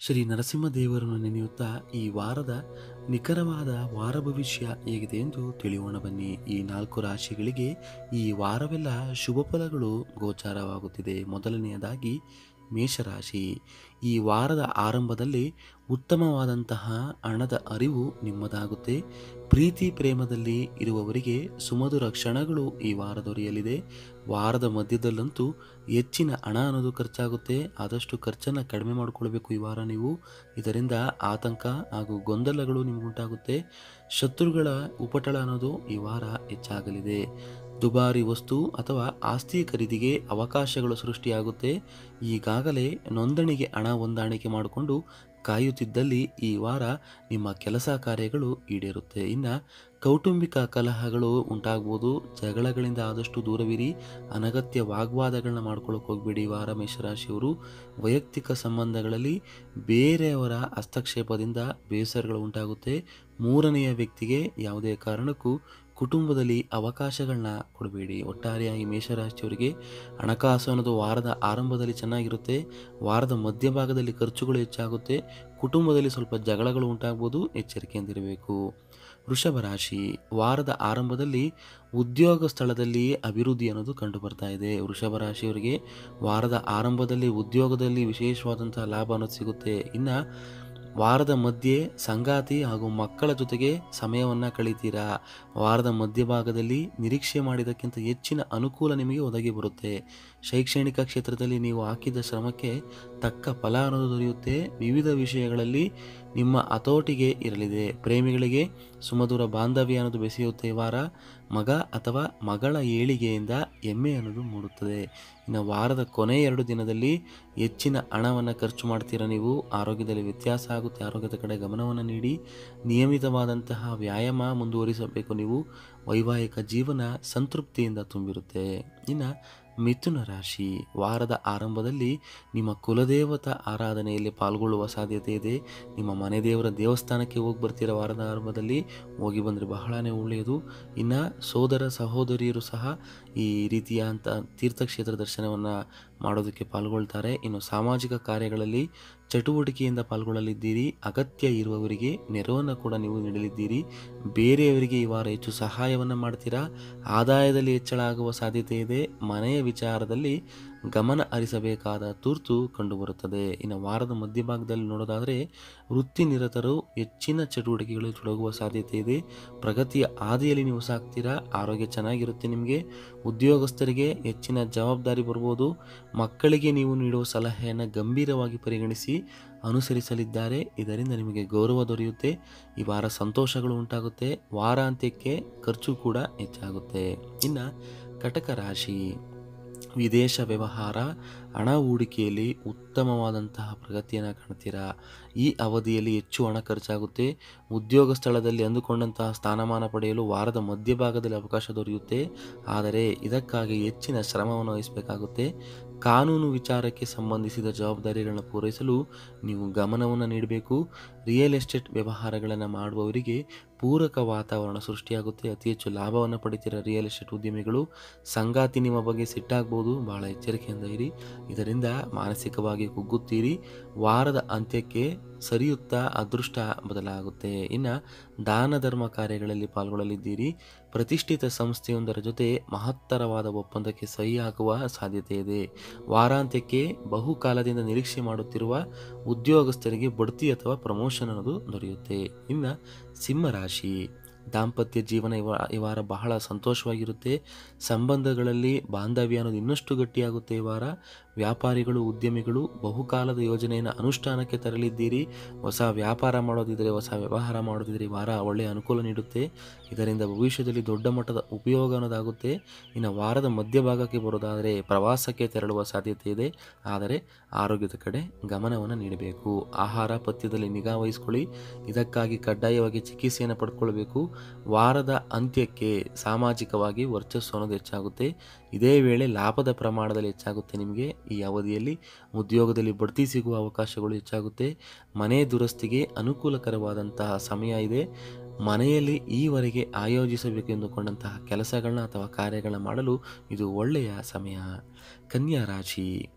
ಶ್ರೀ ನರಸಿಂಹದೇವರನ್ನು ನೆನೆಯುತ್ತಾ ಈ ವಾರದ ನಿಖರವಾದ ವಾರ ಭವಿಷ್ಯ ಹೇಗಿದೆ ಎಂದು ತಿಳಿಯೋಣ ಬನ್ನಿ ಈ ನಾಲ್ಕು ರಾಶಿಗಳಿಗೆ ಈ ವಾರವೆಲ್ಲ ಶುಭ ಫಲಗಳು ಗೋಚಾರವಾಗುತ್ತಿದೆ ಮೊದಲನೆಯದಾಗಿ ಮೇಷರಾಶಿ ಈ ವಾರದ ಆರಂಭದಲ್ಲಿ ಉತ್ತಮವಾದಂತಹ ಹಣದ ಅರಿವು ನಿಮ್ಮದಾಗುತ್ತೆ ಪ್ರೀತಿ ಪ್ರೇಮದಲ್ಲಿ ಇರುವವರಿಗೆ ಸುಮಧುರ ಕ್ಷಣಗಳು ಈ ವಾರ ದೊರೆಯಲಿದೆ ವಾರದ ಮಧ್ಯದಲ್ಲಂತೂ ಹೆಚ್ಚಿನ ಹಣ ಅನ್ನೋದು ಖರ್ಚಾಗುತ್ತೆ ಆದಷ್ಟು ಖರ್ಚನ್ನು ಕಡಿಮೆ ಮಾಡಿಕೊಳ್ಬೇಕು ಈ ವಾರ ನೀವು ಇದರಿಂದ ಆತಂಕ ಹಾಗೂ ಗೊಂದಲಗಳು ನಿಮಗುಂಟಾಗುತ್ತೆ ಶತ್ರುಗಳ ಉಪಟಳ ಅನ್ನೋದು ಈ ವಾರ ಹೆಚ್ಚಾಗಲಿದೆ ದುಬಾರಿ ವಸ್ತು ಅಥವಾ ಆಸ್ತಿ ಖರೀದಿಗೆ ಅವಕಾಶಗಳು ಸೃಷ್ಟಿಯಾಗುತ್ತೆ ಈಗಾಗಲೇ ನೋಂದಣಿಗೆ ಹಣ ಹೊಂದಾಣಿಕೆ ಮಾಡಿಕೊಂಡು ಕಾಯುತ್ತಿದ್ದಲ್ಲಿ ಈ ವಾರ ನಿಮ್ಮ ಕೆಲಸ ಕಾರ್ಯಗಳು ಈಡೇರುತ್ತೆ ಇನ್ನು ಕೌಟುಂಬಿಕ ಕಲಹಗಳು ಉಂಟಾಗ್ಬೋದು ಜಗಳಗಳಿಂದ ಆದಷ್ಟು ದೂರವಿರಿ ಅನಗತ್ಯ ವಾಗ್ವಾದಗಳನ್ನ ಮಾಡ್ಕೊಳ್ಳೋಕೆ ಹೋಗಬೇಡಿ ಈ ವಾರ ಮೇಷರಾಶಿಯವರು ವೈಯಕ್ತಿಕ ಸಂಬಂಧಗಳಲ್ಲಿ ಬೇರೆಯವರ ಹಸ್ತಕ್ಷೇಪದಿಂದ ಬೇಸರಗಳು ಉಂಟಾಗುತ್ತೆ ಮೂರನೆಯ ವ್ಯಕ್ತಿಗೆ ಯಾವುದೇ ಕಾರಣಕ್ಕೂ ಕುಟುಂಬದಲ್ಲಿ ಅವಕಾಶಗಳನ್ನ ಕೊಡಬೇಡಿ ಒಟ್ಟಾರೆಯಾಗಿ ಮೇಷರಾಶಿಯವರಿಗೆ ಹಣಕಾಸು ಅನ್ನೋದು ವಾರದ ಆರಂಭದಲ್ಲಿ ಚೆನ್ನಾಗಿರುತ್ತೆ ವಾರದ ಮಧ್ಯಭಾಗದಲ್ಲಿ ಖರ್ಚುಗಳು ಹೆಚ್ಚಾಗುತ್ತೆ ಕುಟುಂಬದಲ್ಲಿ ಸ್ವಲ್ಪ ಜಗಳಗಳು ಉಂಟಾಗ್ಬೋದು ಎಚ್ಚರಿಕೆಯಿಂದಿರಬೇಕು ವೃಷಭ ರಾಶಿ ವಾರದ ಆರಂಭದಲ್ಲಿ ಉದ್ಯೋಗ ಸ್ಥಳದಲ್ಲಿ ಅಭಿವೃದ್ಧಿ ಅನ್ನೋದು ಕಂಡು ಬರ್ತಾ ಇದೆ ವೃಷಭ ರಾಶಿಯವರಿಗೆ ವಾರದ ಆರಂಭದಲ್ಲಿ ಉದ್ಯೋಗದಲ್ಲಿ ವಿಶೇಷವಾದಂತಹ ಲಾಭ ಅನ್ನೋದು ಸಿಗುತ್ತೆ ಇನ್ನು ವಾರದ ಮಧ್ಯೆ ಸಂಗಾತಿ ಹಾಗೂ ಮಕ್ಕಳ ಜೊತೆಗೆ ಸಮಯವನ್ನು ಕಳೀತೀರಾ ವಾರದ ಮಧ್ಯಭಾಗದಲ್ಲಿ ನಿರೀಕ್ಷೆ ಮಾಡಿದ್ದಕ್ಕಿಂತ ಹೆಚ್ಚಿನ ಅನುಕೂಲ ನಿಮಗೆ ಒದಗಿ ಬರುತ್ತೆ ಶೈಕ್ಷಣಿಕ ಕ್ಷೇತ್ರದಲ್ಲಿ ನೀವು ಹಾಕಿದ ಶ್ರಮಕ್ಕೆ ತಕ್ಕ ಫಲ ಅನ್ನೋದು ದೊರೆಯುತ್ತೆ ವಿವಿಧ ವಿಷಯಗಳಲ್ಲಿ ನಿಮ್ಮ ಹತೋಟಿಗೆ ಇರಲಿದೆ ಪ್ರೇಮಿಗಳಿಗೆ ಸುಮಧುರ ಬಾಂಧವ್ಯ ಅನ್ನೋದು ಬೆಸೆಯುತ್ತೆ ಈ ವಾರ ಮಗ ಅಥವಾ ಮಗಳ ಏಳಿಗೆಯಿಂದ ಹೆಮ್ಮೆ ಅನ್ನೋದು ಮೂಡುತ್ತದೆ ಇನ್ನು ವಾರದ ಕೊನೆ ಎರಡು ದಿನದಲ್ಲಿ ಹೆಚ್ಚಿನ ಹಣವನ್ನು ಖರ್ಚು ಮಾಡ್ತೀರಾ ನೀವು ಆರೋಗ್ಯದಲ್ಲಿ ವ್ಯತ್ಯಾಸ ಆಗುತ್ತೆ ಆರೋಗ್ಯದ ಕಡೆ ಗಮನವನ್ನು ನೀಡಿ ನಿಯಮಿತವಾದಂತಹ ವ್ಯಾಯಾಮ ಮುಂದುವರಿಸಬೇಕು ನೀವು ವೈವಾಹಿಕ ಜೀವನ ಸಂತೃಪ್ತಿಯಿಂದ ತುಂಬಿರುತ್ತೆ ಇನ್ನು ಮಿಥುನ ರಾಶಿ ವಾರದ ಆರಂಭದಲ್ಲಿ ನಿಮ್ಮ ಕುಲದೇವತಾ ಆರಾಧನೆಯಲ್ಲಿ ಪಾಲ್ಗೊಳ್ಳುವ ಸಾಧ್ಯತೆ ಇದೆ ನಿಮ್ಮ ಮನೆ ದೇವರ ದೇವಸ್ಥಾನಕ್ಕೆ ಹೋಗಿ ಬರ್ತೀರ ವಾರದ ಆರಂಭದಲ್ಲಿ ಹೋಗಿ ಬಂದರೆ ಬಹಳನೇ ಒಳ್ಳೆಯದು ಇನ್ನು ಸೋದರ ಸಹೋದರಿಯರು ಸಹ ಈ ರೀತಿಯ ಅಂತ ತೀರ್ಥಕ್ಷೇತ್ರ ದರ್ಶನವನ್ನು ಮಾಡೋದಕ್ಕೆ ಪಾಲ್ಗೊಳ್ತಾರೆ ಇನ್ನು ಸಾಮಾಜಿಕ ಕಾರ್ಯಗಳಲ್ಲಿ ಚಟುವಟಿಕೆಯಿಂದ ಪಾಲ್ಗೊಳ್ಳಲಿದ್ದೀರಿ ಅಗತ್ಯ ಇರುವವರಿಗೆ ನೆರವನ್ನು ಕೂಡ ನೀವು ನೀಡಲಿದ್ದೀರಿ ಬೇರೆಯವರಿಗೆ ಈ ವಾರ ಹೆಚ್ಚು ಸಹಾಯವನ್ನು ಮಾಡ್ತೀರಾ ಆದಾಯದಲ್ಲಿ ಹೆಚ್ಚಳ ಆಗುವ ಸಾಧ್ಯತೆ ಇದೆ ಮನೆಯ ವಿಚಾರದಲ್ಲಿ ಗಮನ ಹರಿಸಬೇಕಾದ ತುರ್ತು ಕಂಡುಬರುತ್ತದೆ ಇನ್ನು ವಾರದ ಮಧ್ಯಭಾಗದಲ್ಲಿ ನೋಡೋದಾದರೆ ವೃತ್ತಿ ನಿರತರು ಹೆಚ್ಚಿನ ಚಟುವಟಿಕೆಗಳಲ್ಲಿ ತೊಡಗುವ ಸಾಧ್ಯತೆ ಇದೆ ಪ್ರಗತಿಯ ಹಾದಿಯಲ್ಲಿ ನೀವು ಸಾಕ್ತೀರಾ ಆರೋಗ್ಯ ಚೆನ್ನಾಗಿರುತ್ತೆ ನಿಮಗೆ ಉದ್ಯೋಗಸ್ಥರಿಗೆ ಹೆಚ್ಚಿನ ಜವಾಬ್ದಾರಿ ಬರ್ಬೋದು ಮಕ್ಕಳಿಗೆ ನೀವು ನೀಡುವ ಸಲಹೆಯನ್ನು ಗಂಭೀರವಾಗಿ ಪರಿಗಣಿಸಿ ಅನುಸರಿಸಲಿದ್ದಾರೆ ಇದರಿಂದ ನಿಮಗೆ ಗೌರವ ದೊರೆಯುತ್ತೆ ಈ ವಾರ ಸಂತೋಷಗಳು ಉಂಟಾಗುತ್ತೆ ವಾರಾಂತ್ಯಕ್ಕೆ ಖರ್ಚು ಕೂಡ ಹೆಚ್ಚಾಗುತ್ತೆ ಇನ್ನು ಕಟಕ ರಾಶಿ ವಿದೇಶ ವ್ಯವಹಾರ ಹಣ ಹೂಡಿಕೆಯಲ್ಲಿ ಉತ್ತಮವಾದಂತಹ ಪ್ರಗತಿಯನ್ನು ಕಾಣ್ತೀರಾ ಈ ಅವಧಿಯಲ್ಲಿ ಹೆಚ್ಚು ಹಣ ಖರ್ಚಾಗುತ್ತೆ ಉದ್ಯೋಗ ಸ್ಥಳದಲ್ಲಿ ಅಂದುಕೊಂಡಂತಹ ಸ್ಥಾನಮಾನ ಪಡೆಯಲು ವಾರದ ಮಧ್ಯಭಾಗದಲ್ಲಿ ಅವಕಾಶ ದೊರೆಯುತ್ತೆ ಆದರೆ ಇದಕ್ಕಾಗಿ ಹೆಚ್ಚಿನ ಶ್ರಮವನ್ನು ವಹಿಸಬೇಕಾಗುತ್ತೆ ಕಾನೂನು ವಿಚಾರಕ್ಕೆ ಸಂಬಂಧಿಸಿದ ಜವಾಬ್ದಾರಿಗಳನ್ನು ಪೂರೈಸಲು ನೀವು ಗಮನವನ್ನು ನೀಡಬೇಕು ರಿಯಲ್ ಎಸ್ಟೇಟ್ ವ್ಯವಹಾರಗಳನ್ನು ಮಾಡುವವರಿಗೆ ಪೂರಕ ವಾತಾವರಣ ಸೃಷ್ಟಿಯಾಗುತ್ತೆ ಅತಿ ಹೆಚ್ಚು ಲಾಭವನ್ನು ಪಡಿತೀರ ರಿಯಲ್ ಎಸ್ಟೇಟ್ ಉದ್ಯಮಿಗಳು ಸಂಗಾತಿ ನಿಮ್ಮ ಬಗ್ಗೆ ಸಿಟ್ಟಾಗ್ಬೋದು ಬಹಳ ಎಚ್ಚರಿಕೆಯಿಂದ ಇರಿ ಇದರಿಂದ ಮಾನಸಿಕವಾಗಿ ಕುಗ್ಗುತ್ತೀರಿ ವಾರದ ಅಂತ್ಯಕ್ಕೆ ಸರಿಯುತ್ತಾ ಅದೃಷ್ಟ ಬದಲಾಗುತ್ತೆ ಇನ್ನು ದಾನ ಧರ್ಮ ಕಾರ್ಯಗಳಲ್ಲಿ ಪಾಲ್ಗೊಳ್ಳಲಿದ್ದೀರಿ ಪ್ರತಿಷ್ಠಿತ ಸಂಸ್ಥೆಯೊಂದರ ಜೊತೆ ಮಹತ್ತರವಾದ ಒಪ್ಪಂದಕ್ಕೆ ಸಹಿ ಹಾಕುವ ಸಾಧ್ಯತೆ ಇದೆ ವಾರಾಂತ್ಯಕ್ಕೆ ಬಹುಕಾಲದಿಂದ ನಿರೀಕ್ಷೆ ಮಾಡುತ್ತಿರುವ ಉದ್ಯೋಗಸ್ಥರಿಗೆ ಬಡ್ತಿ ಅಥವಾ ಪ್ರಮೋಷನ್ ಅನ್ನೋದು ದೊರೆಯುತ್ತೆ ಇನ್ನು ಸಿಂಹರಾಶಿ ದಾಂಪತ್ಯ ಜೀವನ ಈ ವಾ- ಈ ವಾರ ಬಹಳ ಸಂತೋಷವಾಗಿರುತ್ತೆ ಸಂಬಂಧಗಳಲ್ಲಿ ಬಾಂಧವ್ಯ ಅನ್ನೋದು ಇನ್ನಷ್ಟು ಗಟ್ಟಿಯಾಗುತ್ತೆ ಈ ವಾರ ವ್ಯಾಪಾರಿಗಳು ಉದ್ಯಮಿಗಳು ಬಹುಕಾಲದ ಯೋಜನೆಯನ್ನು ಅನುಷ್ಠಾನಕ್ಕೆ ತರಲಿದ್ದೀರಿ ಹೊಸ ವ್ಯಾಪಾರ ಮಾಡೋದಿದ್ರೆ ಹೊಸ ವ್ಯವಹಾರ ಮಾಡೋದಿದ್ರೆ ಈ ವಾರ ಒಳ್ಳೆಯ ಅನುಕೂಲ ನೀಡುತ್ತೆ ಇದರಿಂದ ಭವಿಷ್ಯದಲ್ಲಿ ದೊಡ್ಡ ಮಟ್ಟದ ಉಪಯೋಗ ಅನ್ನೋದಾಗುತ್ತೆ ಇನ್ನು ವಾರದ ಮಧ್ಯಭಾಗಕ್ಕೆ ಬರೋದಾದರೆ ಪ್ರವಾಸಕ್ಕೆ ತೆರಳುವ ಸಾಧ್ಯತೆ ಇದೆ ಆದರೆ ಆರೋಗ್ಯದ ಕಡೆ ಗಮನವನ್ನು ನೀಡಬೇಕು ಆಹಾರ ಪಥ್ಯದಲ್ಲಿ ನಿಗಾ ವಹಿಸ್ಕೊಳ್ಳಿ ಇದಕ್ಕಾಗಿ ಕಡ್ಡಾಯವಾಗಿ ಚಿಕಿತ್ಸೆಯನ್ನು ಪಡ್ಕೊಳ್ಬೇಕು ವಾರದ ಅಂತ್ಯಕ್ಕೆ ಸಾಮಾಜಿಕವಾಗಿ ವರ್ಚಸ್ಸು ಅನ್ನೋದು ಹೆಚ್ಚಾಗುತ್ತೆ ಇದೇ ವೇಳೆ ಲಾಭದ ಪ್ರಮಾಣದಲ್ಲಿ ಹೆಚ್ಚಾಗುತ್ತೆ ನಿಮಗೆ ಈ ಅವಧಿಯಲ್ಲಿ ಉದ್ಯೋಗದಲ್ಲಿ ಬಡ್ತಿ ಸಿಗುವ ಅವಕಾಶಗಳು ಹೆಚ್ಚಾಗುತ್ತೆ ಮನೆ ದುರಸ್ತಿಗೆ ಅನುಕೂಲಕರವಾದಂತಹ ಸಮಯ ಇದೆ ಮನೆಯಲ್ಲಿ ಈವರೆಗೆ ಆಯೋಜಿಸಬೇಕೆಂದುಕೊಂಡಂತಹ ಕೆಲಸಗಳನ್ನ ಅಥವಾ ಕಾರ್ಯಗಳನ್ನ ಮಾಡಲು ಇದು ಒಳ್ಳೆಯ ಸಮಯ ಕನ್ಯಾ ರಾಶಿ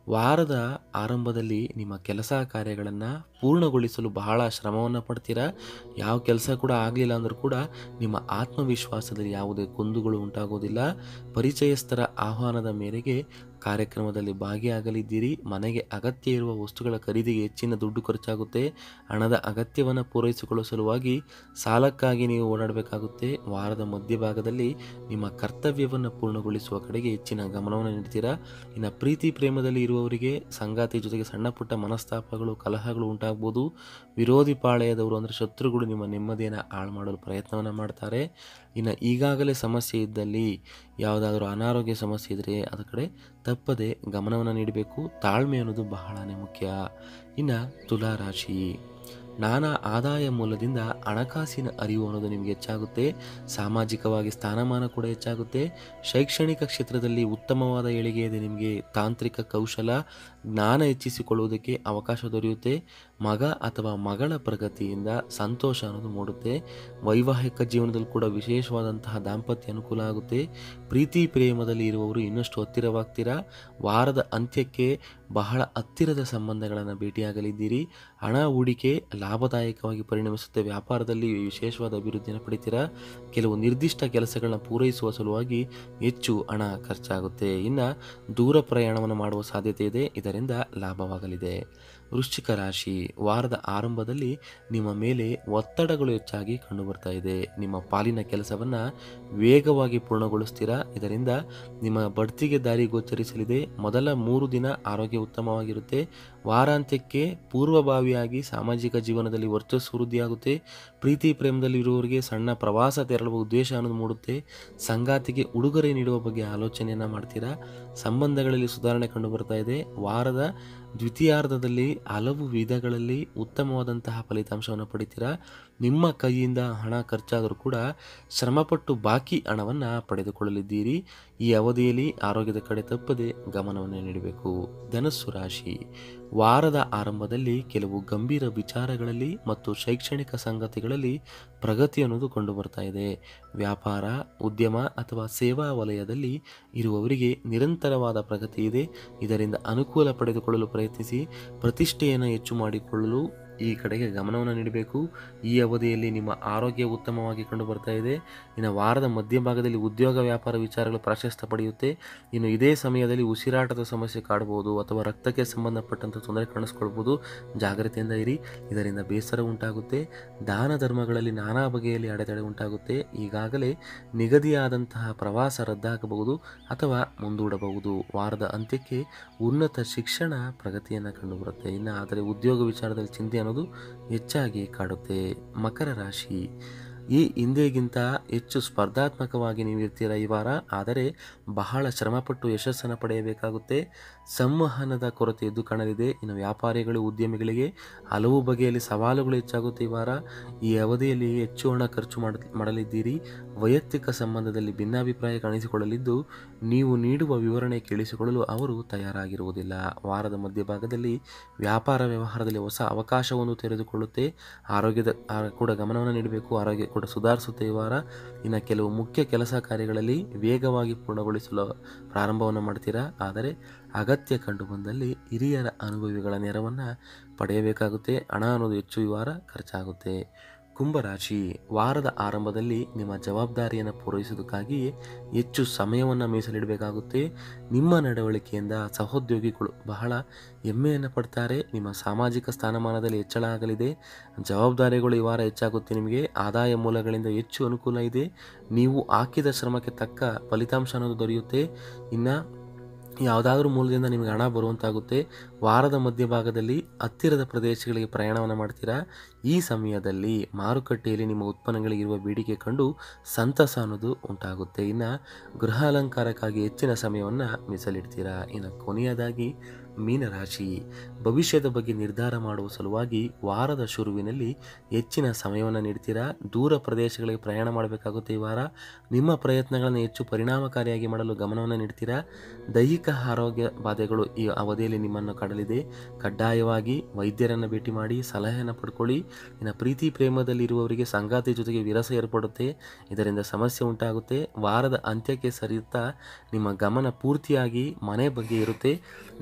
ವಾರದ ಆರಂಭದಲ್ಲಿ ನಿಮ್ಮ ಕೆಲಸ ಕಾರ್ಯಗಳನ್ನು ಪೂರ್ಣಗೊಳಿಸಲು ಬಹಳ ಶ್ರಮವನ್ನು ಪಡ್ತೀರಾ ಯಾವ ಕೆಲಸ ಕೂಡ ಆಗಲಿಲ್ಲ ಅಂದರೂ ಕೂಡ ನಿಮ್ಮ ಆತ್ಮವಿಶ್ವಾಸದಲ್ಲಿ ಯಾವುದೇ ಕುಂದುಗಳು ಉಂಟಾಗೋದಿಲ್ಲ ಪರಿಚಯಸ್ಥರ ಆಹ್ವಾನದ ಮೇರೆಗೆ ಕಾರ್ಯಕ್ರಮದಲ್ಲಿ ಭಾಗಿಯಾಗಲಿದ್ದೀರಿ ಮನೆಗೆ ಅಗತ್ಯ ಇರುವ ವಸ್ತುಗಳ ಖರೀದಿಗೆ ಹೆಚ್ಚಿನ ದುಡ್ಡು ಖರ್ಚಾಗುತ್ತೆ ಹಣದ ಅಗತ್ಯವನ್ನು ಪೂರೈಸಿಕೊಳ್ಳುವ ಸಲುವಾಗಿ ಸಾಲಕ್ಕಾಗಿ ನೀವು ಓಡಾಡಬೇಕಾಗುತ್ತೆ ವಾರದ ಮಧ್ಯಭಾಗದಲ್ಲಿ ನಿಮ್ಮ ಕರ್ತವ್ಯವನ್ನು ಪೂರ್ಣಗೊಳಿಸುವ ಕಡೆಗೆ ಹೆಚ್ಚಿನ ಗಮನವನ್ನು ನೀಡ್ತೀರಾ ಇನ್ನು ಪ್ರೀತಿ ಪ್ರೇಮದಲ್ಲಿ ಇರುವವರಿಗೆ ಸಂಗಾತಿ ಜೊತೆಗೆ ಸಣ್ಣ ಪುಟ್ಟ ಮನಸ್ತಾಪಗಳು ಕಲಹಗಳು ಉಂಟಾಗ್ಬೋದು ವಿರೋಧಿ ಪಾಳೆಯದವರು ಅಂದರೆ ಶತ್ರುಗಳು ನಿಮ್ಮ ನೆಮ್ಮದಿಯನ್ನು ಹಾಳು ಮಾಡಲು ಪ್ರಯತ್ನವನ್ನು ಮಾಡ್ತಾರೆ ಇನ್ನು ಈಗಾಗಲೇ ಸಮಸ್ಯೆ ಇದ್ದಲ್ಲಿ ಯಾವುದಾದ್ರೂ ಅನಾರೋಗ್ಯ ಸಮಸ್ಯೆ ಇದ್ದರೆ ಅದರ ಕಡೆ ತಪ್ಪದೆ ಗಮನವನ್ನು ನೀಡಬೇಕು ತಾಳ್ಮೆ ಅನ್ನೋದು ಬಹಳನೇ ಮುಖ್ಯ ಇನ್ನು ತುಲಾ ರಾಶಿ ನಾನಾ ಆದಾಯ ಮೂಲದಿಂದ ಹಣಕಾಸಿನ ಅರಿವು ಅನ್ನೋದು ನಿಮಗೆ ಹೆಚ್ಚಾಗುತ್ತೆ ಸಾಮಾಜಿಕವಾಗಿ ಸ್ಥಾನಮಾನ ಕೂಡ ಹೆಚ್ಚಾಗುತ್ತೆ ಶೈಕ್ಷಣಿಕ ಕ್ಷೇತ್ರದಲ್ಲಿ ಉತ್ತಮವಾದ ಏಳಿಗೆ ಇದೆ ನಿಮಗೆ ತಾಂತ್ರಿಕ ಕೌಶಲ ಜ್ಞಾನ ಹೆಚ್ಚಿಸಿಕೊಳ್ಳುವುದಕ್ಕೆ ಅವಕಾಶ ದೊರೆಯುತ್ತೆ ಮಗ ಅಥವಾ ಮಗಳ ಪ್ರಗತಿಯಿಂದ ಸಂತೋಷ ಅನ್ನೋದು ಮೂಡುತ್ತೆ ವೈವಾಹಿಕ ಜೀವನದಲ್ಲಿ ಕೂಡ ವಿಶೇಷವಾದಂತಹ ದಾಂಪತ್ಯ ಅನುಕೂಲ ಆಗುತ್ತೆ ಪ್ರೀತಿ ಪ್ರೇಮದಲ್ಲಿ ಇರುವವರು ಇನ್ನಷ್ಟು ಹತ್ತಿರವಾಗ್ತೀರಾ ವಾರದ ಅಂತ್ಯಕ್ಕೆ ಬಹಳ ಹತ್ತಿರದ ಸಂಬಂಧಗಳನ್ನು ಭೇಟಿಯಾಗಲಿದ್ದೀರಿ ಹಣ ಹೂಡಿಕೆ ಲಾಭದಾಯಕವಾಗಿ ಪರಿಣಮಿಸುತ್ತೆ ವ್ಯಾಪಾರದಲ್ಲಿ ವಿಶೇಷವಾದ ಅಭಿವೃದ್ಧಿಯನ್ನು ಪಡಿತೀರಾ ಕೆಲವು ನಿರ್ದಿಷ್ಟ ಕೆಲಸಗಳನ್ನ ಪೂರೈಸುವ ಸಲುವಾಗಿ ಹೆಚ್ಚು ಹಣ ಖರ್ಚಾಗುತ್ತೆ ಇನ್ನು ದೂರ ಪ್ರಯಾಣವನ್ನು ಮಾಡುವ ಸಾಧ್ಯತೆ ಇದೆ ಇದರಿಂದ ಲಾಭವಾಗಲಿದೆ ವೃಶ್ಚಿಕ ರಾಶಿ ವಾರದ ಆರಂಭದಲ್ಲಿ ನಿಮ್ಮ ಮೇಲೆ ಒತ್ತಡಗಳು ಹೆಚ್ಚಾಗಿ ಕಂಡುಬರ್ತಾ ಇದೆ ನಿಮ್ಮ ಪಾಲಿನ ಕೆಲಸವನ್ನು ವೇಗವಾಗಿ ಪೂರ್ಣಗೊಳಿಸ್ತೀರಾ ಇದರಿಂದ ನಿಮ್ಮ ಬಡ್ತಿಗೆ ದಾರಿ ಗೋಚರಿಸಲಿದೆ ಮೊದಲ ಮೂರು ದಿನ ಆರೋಗ್ಯ ಉತ್ತಮವಾಗಿರುತ್ತೆ ವಾರಾಂತ್ಯಕ್ಕೆ ಪೂರ್ವಭಾವಿಯಾಗಿ ಸಾಮಾಜಿಕ ಜೀವನದಲ್ಲಿ ವರ್ಚಸ್ಸು ವೃದ್ಧಿಯಾಗುತ್ತೆ ಪ್ರೀತಿ ಪ್ರೇಮದಲ್ಲಿ ಇರುವವರಿಗೆ ಸಣ್ಣ ಪ್ರವಾಸ ತೆರಳುವ ಉದ್ದೇಶ ಅನ್ನೋದು ಮೂಡುತ್ತೆ ಸಂಗಾತಿಗೆ ಉಡುಗೊರೆ ನೀಡುವ ಬಗ್ಗೆ ಆಲೋಚನೆಯನ್ನು ಮಾಡ್ತೀರಾ ಸಂಬಂಧಗಳಲ್ಲಿ ಸುಧಾರಣೆ ಕಂಡು ಬರ್ತಾ ಇದೆ ವಾರದ ದ್ವಿತೀಯಾರ್ಧದಲ್ಲಿ ಹಲವು ವಿಧಗಳಲ್ಲಿ ಉತ್ತಮವಾದಂತಹ ಫಲಿತಾಂಶವನ್ನು ಪಡಿತೀರಾ ನಿಮ್ಮ ಕೈಯಿಂದ ಹಣ ಖರ್ಚಾದರೂ ಕೂಡ ಶ್ರಮಪಟ್ಟು ಬಾಕಿ ಹಣವನ್ನು ಪಡೆದುಕೊಳ್ಳಲಿದ್ದೀರಿ ಈ ಅವಧಿಯಲ್ಲಿ ಆರೋಗ್ಯದ ಕಡೆ ತಪ್ಪದೆ ಗಮನವನ್ನು ನೀಡಬೇಕು ಧನಸ್ಸು ರಾಶಿ ವಾರದ ಆರಂಭದಲ್ಲಿ ಕೆಲವು ಗಂಭೀರ ವಿಚಾರಗಳಲ್ಲಿ ಮತ್ತು ಶೈಕ್ಷಣಿಕ ಸಂಗತಿಗಳಲ್ಲಿ ಪ್ರಗತಿ ಅನ್ನೋದು ಕಂಡು ಬರ್ತಾ ಇದೆ ವ್ಯಾಪಾರ ಉದ್ಯಮ ಅಥವಾ ಸೇವಾ ವಲಯದಲ್ಲಿ ಇರುವವರಿಗೆ ನಿರಂತರವಾದ ಪ್ರಗತಿ ಇದೆ ಇದರಿಂದ ಅನುಕೂಲ ಪಡೆದುಕೊಳ್ಳಲು ಪ್ರಯತ್ನಿಸಿ ಪ್ರತಿಷ್ಠೆಯನ್ನು ಹೆಚ್ಚು ಮಾಡಿಕೊಳ್ಳಲು ಈ ಕಡೆಗೆ ಗಮನವನ್ನು ನೀಡಬೇಕು ಈ ಅವಧಿಯಲ್ಲಿ ನಿಮ್ಮ ಆರೋಗ್ಯ ಉತ್ತಮವಾಗಿ ಕಂಡು ಬರ್ತಾ ಇದೆ ಇನ್ನು ವಾರದ ಮಧ್ಯಭಾಗದಲ್ಲಿ ಉದ್ಯೋಗ ವ್ಯಾಪಾರ ವಿಚಾರಗಳು ಪ್ರಾಶಸ್ತ್ಯ ಪಡೆಯುತ್ತೆ ಇನ್ನು ಇದೇ ಸಮಯದಲ್ಲಿ ಉಸಿರಾಟದ ಸಮಸ್ಯೆ ಕಾಡಬಹುದು ಅಥವಾ ರಕ್ತಕ್ಕೆ ಸಂಬಂಧಪಟ್ಟಂಥ ತೊಂದರೆ ಕಾಣಿಸ್ಕೊಳ್ಬೋದು ಜಾಗ್ರತೆಯಿಂದ ಇರಿ ಇದರಿಂದ ಬೇಸರ ಉಂಟಾಗುತ್ತೆ ದಾನ ಧರ್ಮಗಳಲ್ಲಿ ನಾನಾ ಬಗೆಯಲ್ಲಿ ಅಡೆತಡೆ ಉಂಟಾಗುತ್ತೆ ಈಗಾಗಲೇ ನಿಗದಿಯಾದಂತಹ ಪ್ರವಾಸ ರದ್ದಾಗಬಹುದು ಅಥವಾ ಮುಂದೂಡಬಹುದು ವಾರದ ಅಂತ್ಯಕ್ಕೆ ಉನ್ನತ ಶಿಕ್ಷಣ ಪ್ರಗತಿಯನ್ನು ಕಂಡುಬರುತ್ತೆ ಇನ್ನು ಆದರೆ ಉದ್ಯೋಗ ವಿಚಾರದಲ್ಲಿ ಚಿಂತೆ ಅನ್ನೋದು ಹೆಚ್ಚಾಗಿ ಕಾಡುತ್ತೆ ಮಕರ ರಾಶಿ ಈ ಹಿಂದೆಗಿಂತ ಹೆಚ್ಚು ಸ್ಪರ್ಧಾತ್ಮಕವಾಗಿ ನೀವು ಇರ್ತೀರ ಈ ವಾರ ಆದರೆ ಬಹಳ ಶ್ರಮಪಟ್ಟು ಯಶಸ್ಸನ್ನು ಪಡೆಯಬೇಕಾಗುತ್ತೆ ಸಂವಹನದ ಕೊರತೆ ಎದ್ದು ಕಾಣಲಿದೆ ಇನ್ನು ವ್ಯಾಪಾರಿಗಳು ಉದ್ಯಮಿಗಳಿಗೆ ಹಲವು ಬಗೆಯಲ್ಲಿ ಸವಾಲುಗಳು ಹೆಚ್ಚಾಗುತ್ತೆ ಈ ವಾರ ಈ ಅವಧಿಯಲ್ಲಿ ಹೆಚ್ಚು ಹಣ ಖರ್ಚು ಮಾಡ ಮಾಡಲಿದ್ದೀರಿ ವೈಯಕ್ತಿಕ ಸಂಬಂಧದಲ್ಲಿ ಭಿನ್ನಾಭಿಪ್ರಾಯ ಕಾಣಿಸಿಕೊಳ್ಳಲಿದ್ದು ನೀವು ನೀಡುವ ವಿವರಣೆ ಕೇಳಿಸಿಕೊಳ್ಳಲು ಅವರು ತಯಾರಾಗಿರುವುದಿಲ್ಲ ವಾರದ ಮಧ್ಯಭಾಗದಲ್ಲಿ ವ್ಯಾಪಾರ ವ್ಯವಹಾರದಲ್ಲಿ ಹೊಸ ಅವಕಾಶವನ್ನು ತೆರೆದುಕೊಳ್ಳುತ್ತೆ ಆರೋಗ್ಯದ ಆ, ಕೂಡ ಗಮನವನ್ನು ನೀಡಬೇಕು ಆರೋಗ್ಯ ಕೂಡ ಸುಧಾರಿಸುತ್ತೆ ಈ ವಾರ ಇನ್ನು ಕೆಲವು ಮುಖ್ಯ ಕೆಲಸ ಕಾರ್ಯಗಳಲ್ಲಿ ವೇಗವಾಗಿ ಪೂರ್ಣಗೊಳಿಸಲು ಪ್ರಾರಂಭವನ್ನು ಮಾಡ್ತೀರಾ ಆದರೆ ಅಗತ್ಯ ಕಂಡು ಬಂದಲ್ಲಿ ಹಿರಿಯರ ಅನುಭವಿಗಳ ನೆರವನ್ನು ಪಡೆಯಬೇಕಾಗುತ್ತೆ ಹಣ ಅನ್ನೋದು ಹೆಚ್ಚು ಈ ವಾರ ಖರ್ಚಾಗುತ್ತೆ ಕುಂಭರಾಶಿ ವಾರದ ಆರಂಭದಲ್ಲಿ ನಿಮ್ಮ ಜವಾಬ್ದಾರಿಯನ್ನು ಪೂರೈಸುವುದಕ್ಕಾಗಿ ಹೆಚ್ಚು ಸಮಯವನ್ನು ಮೀಸಲಿಡಬೇಕಾಗುತ್ತೆ ನಿಮ್ಮ ನಡವಳಿಕೆಯಿಂದ ಸಹೋದ್ಯೋಗಿಗಳು ಬಹಳ ಹೆಮ್ಮೆಯನ್ನು ಪಡ್ತಾರೆ ನಿಮ್ಮ ಸಾಮಾಜಿಕ ಸ್ಥಾನಮಾನದಲ್ಲಿ ಹೆಚ್ಚಳ ಆಗಲಿದೆ ಜವಾಬ್ದಾರಿಗಳು ಈ ವಾರ ಹೆಚ್ಚಾಗುತ್ತೆ ನಿಮಗೆ ಆದಾಯ ಮೂಲಗಳಿಂದ ಹೆಚ್ಚು ಅನುಕೂಲ ಇದೆ ನೀವು ಹಾಕಿದ ಶ್ರಮಕ್ಕೆ ತಕ್ಕ ಫಲಿತಾಂಶ ಅನ್ನೋದು ದೊರೆಯುತ್ತೆ ಇನ್ನು ಯಾವುದಾದ್ರೂ ಮೂಲದಿಂದ ನಿಮಗೆ ಹಣ ಬರುವಂತಾಗುತ್ತೆ ವಾರದ ಮಧ್ಯಭಾಗದಲ್ಲಿ ಹತ್ತಿರದ ಪ್ರದೇಶಗಳಿಗೆ ಪ್ರಯಾಣವನ್ನು ಮಾಡ್ತೀರಾ ಈ ಸಮಯದಲ್ಲಿ ಮಾರುಕಟ್ಟೆಯಲ್ಲಿ ನಿಮ್ಮ ಉತ್ಪನ್ನಗಳಿಗೆ ಇರುವ ಬೇಡಿಕೆ ಕಂಡು ಸಂತಸ ಅನ್ನೋದು ಉಂಟಾಗುತ್ತೆ ಇನ್ನು ಗೃಹ ಅಲಂಕಾರಕ್ಕಾಗಿ ಹೆಚ್ಚಿನ ಸಮಯವನ್ನು ಮೀಸಲಿಡ್ತೀರಾ ಇನ್ನು ಕೊನೆಯದಾಗಿ ಮೀನರಾಶಿ ಭವಿಷ್ಯದ ಬಗ್ಗೆ ನಿರ್ಧಾರ ಮಾಡುವ ಸಲುವಾಗಿ ವಾರದ ಶುರುವಿನಲ್ಲಿ ಹೆಚ್ಚಿನ ಸಮಯವನ್ನು ನೀಡ್ತೀರಾ ದೂರ ಪ್ರದೇಶಗಳಿಗೆ ಪ್ರಯಾಣ ಮಾಡಬೇಕಾಗುತ್ತೆ ಈ ವಾರ ನಿಮ್ಮ ಪ್ರಯತ್ನಗಳನ್ನು ಹೆಚ್ಚು ಪರಿಣಾಮಕಾರಿಯಾಗಿ ಮಾಡಲು ಗಮನವನ್ನು ನೀಡ್ತೀರಾ ದೈಹಿಕ ಆರೋಗ್ಯ ಬಾಧೆಗಳು ಈ ಅವಧಿಯಲ್ಲಿ ನಿಮ್ಮನ್ನು ಕಾಡಲಿದೆ ಕಡ್ಡಾಯವಾಗಿ ವೈದ್ಯರನ್ನು ಭೇಟಿ ಮಾಡಿ ಸಲಹೆಯನ್ನು ಪಡ್ಕೊಳ್ಳಿ ಇನ್ನು ಪ್ರೀತಿ ಪ್ರೇಮದಲ್ಲಿ ಇರುವವರಿಗೆ ಸಂಗಾತಿ ಜೊತೆಗೆ ವಿರಸ ಏರ್ಪಡುತ್ತೆ ಇದರಿಂದ ಸಮಸ್ಯೆ ಉಂಟಾಗುತ್ತೆ ವಾರದ ಅಂತ್ಯಕ್ಕೆ ಸರಿಯುತ್ತಾ ನಿಮ್ಮ ಗಮನ ಪೂರ್ತಿಯಾಗಿ ಮನೆ ಬಗ್ಗೆ ಇರುತ್ತೆ ನೀವು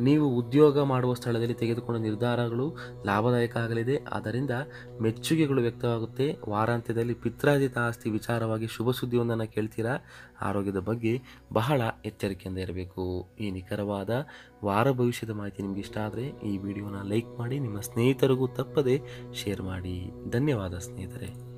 ಉದ್ಯೋಗ ಮಾಡುವ ಸ್ಥಳದಲ್ಲಿ ತೆಗೆದುಕೊಂಡ ನಿರ್ಧಾರಗಳು ಲಾಭದಾಯಕ ಆಗಲಿದೆ ಆದ್ದರಿಂದ ಮೆಚ್ಚುಗೆಗಳು ವ್ಯಕ್ತವಾಗುತ್ತೆ ವಾರಾಂತ್ಯದಲ್ಲಿ ಪಿತ್ರಾರ್ಜಿತ ಆಸ್ತಿ ವಿಚಾರವಾಗಿ ಶುಭ ಸುದ್ದಿಯೊಂದನ್ನು ಕೇಳ್ತೀರಾ ಆರೋಗ್ಯದ ಬಗ್ಗೆ ಬಹಳ ಎಚ್ಚರಿಕೆಯಿಂದ ಇರಬೇಕು ಈ ನಿಖರವಾದ ವಾರ ಭವಿಷ್ಯದ ಮಾಹಿತಿ ನಿಮ್ಗೆ ಇಷ್ಟ ಆದರೆ ಈ ವಿಡಿಯೋನ ಲೈಕ್ ಮಾಡಿ ನಿಮ್ಮ ಸ್ನೇಹಿತರಿಗೂ ತಪ್ಪದೆ ಶೇರ್ ಮಾಡಿ ಧನ್ಯವಾದ ಸ್ನೇಹಿತರೆ